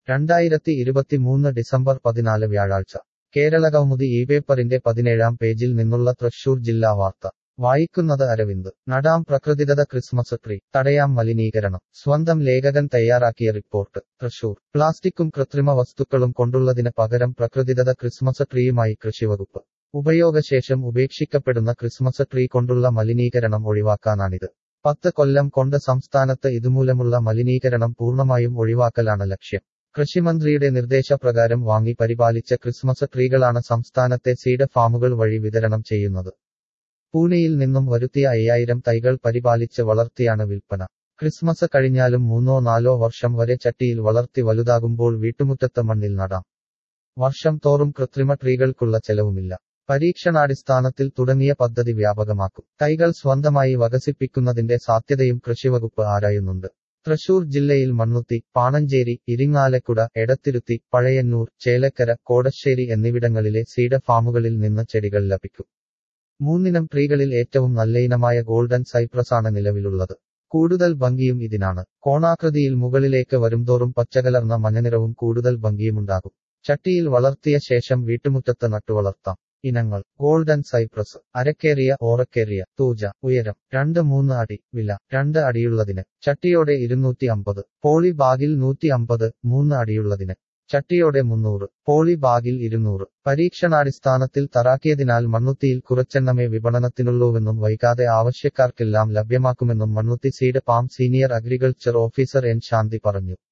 രണ്ടായിരത്തി ഇരുപത്തിമൂന്ന് ഡിസംബർ പതിനാല് വ്യാഴാഴ്ച കേരളകൗമുദി ഈ പേപ്പറിന്റെ പതിനേഴാം പേജിൽ നിന്നുള്ള തൃശൂർ ജില്ലാ വാർത്ത വായിക്കുന്നത് അരവിന്ദ് നടാം പ്രകൃതിദത്ത ക്രിസ്മസ് ട്രീ തടയാം മലിനീകരണം സ്വന്തം ലേഖകൻ തയ്യാറാക്കിയ റിപ്പോർട്ട് തൃശൂർ പ്ലാസ്റ്റിക്കും കൃത്രിമ വസ്തുക്കളും കൊണ്ടുള്ളതിന് പകരം പ്രകൃതിദത്ത ക്രിസ്മസ് ട്രീയുമായി കൃഷിവകുപ്പ് ഉപയോഗശേഷം ഉപേക്ഷിക്കപ്പെടുന്ന ക്രിസ്മസ് ട്രീ കൊണ്ടുള്ള മലിനീകരണം ഒഴിവാക്കാനാണിത് പത്ത് കൊല്ലം കൊണ്ട് സംസ്ഥാനത്ത് ഇതുമൂലമുള്ള മലിനീകരണം പൂർണ്ണമായും ഒഴിവാക്കലാണ് ലക്ഷ്യം കൃഷിമന്ത്രിയുടെ നിർദ്ദേശപ്രകാരം വാങ്ങി പരിപാലിച്ച ക്രിസ്മസ് ട്രീകളാണ് സംസ്ഥാനത്തെ സീഡ് ഫാമുകൾ വഴി വിതരണം ചെയ്യുന്നത് പൂനെയിൽ നിന്നും വരുത്തിയ അയ്യായിരം തൈകൾ പരിപാലിച്ച് വളർത്തിയാണ് വിൽപ്പന ക്രിസ്മസ് കഴിഞ്ഞാലും മൂന്നോ നാലോ വർഷം വരെ ചട്ടിയിൽ വളർത്തി വലുതാകുമ്പോൾ വീട്ടുമുറ്റത്ത് മണ്ണിൽ നടാം വർഷം തോറും കൃത്രിമ ട്രീകൾക്കുള്ള ചെലവുമില്ല പരീക്ഷണാടിസ്ഥാനത്തിൽ തുടങ്ങിയ പദ്ധതി വ്യാപകമാക്കും തൈകൾ സ്വന്തമായി വകസിപ്പിക്കുന്നതിന്റെ സാധ്യതയും കൃഷിവകുപ്പ് ആരായുന്നുണ്ട് തൃശൂർ ജില്ലയിൽ മണ്ണുത്തി പാണഞ്ചേരി ഇരിങ്ങാലക്കുട എടത്തിരുത്തി പഴയന്നൂർ ചേലക്കര കോടശ്ശേരി എന്നിവിടങ്ങളിലെ സീഡ് ഫാമുകളിൽ നിന്ന് ചെടികൾ ലഭിക്കും മൂന്നിനം ട്രീകളിൽ ഏറ്റവും നല്ലയിനമായ ഗോൾഡൻ സൈപ്രസാണ് നിലവിലുള്ളത് കൂടുതൽ ഭംഗിയും ഇതിനാണ് കോണാകൃതിയിൽ മുകളിലേക്ക് വരുംതോറും പച്ചകലർന്ന മഞ്ഞനിറവും കൂടുതൽ ഭംഗിയുമുണ്ടാകും ചട്ടിയിൽ വളർത്തിയ ശേഷം വീട്ടുമുറ്റത്ത് നട്ടുവളർത്താം ഇനങ്ങൾ golden cypress araucaria araucaria thuja ഉയരം രണ്ട് മൂന്ന് അടി വില രണ്ട് അടിയുള്ളതിന് ചട്ടിയോടെ ഇരുന്നൂറ്റി അമ്പത് പോളി ബാഗിൽ നൂറ്റി അമ്പത് മൂന്ന് അടിയുള്ളതിന് ചട്ടിയോടെ മുന്നൂറ് പോളി ബാഗിൽ ഇരുന്നൂറ് പരീക്ഷണാടിസ്ഥാനത്തിൽ തറാക്കിയതിനാൽ മണ്ണുത്തിയിൽ കുറച്ചെണ്ണമേ വിപണനത്തിനുള്ളൂവെന്നും വൈകാതെ ആവശ്യക്കാർക്കെല്ലാം ലഭ്യമാക്കുമെന്നും Mannuthy seed farm senior agriculture officer N Shanthi പറഞ്ഞു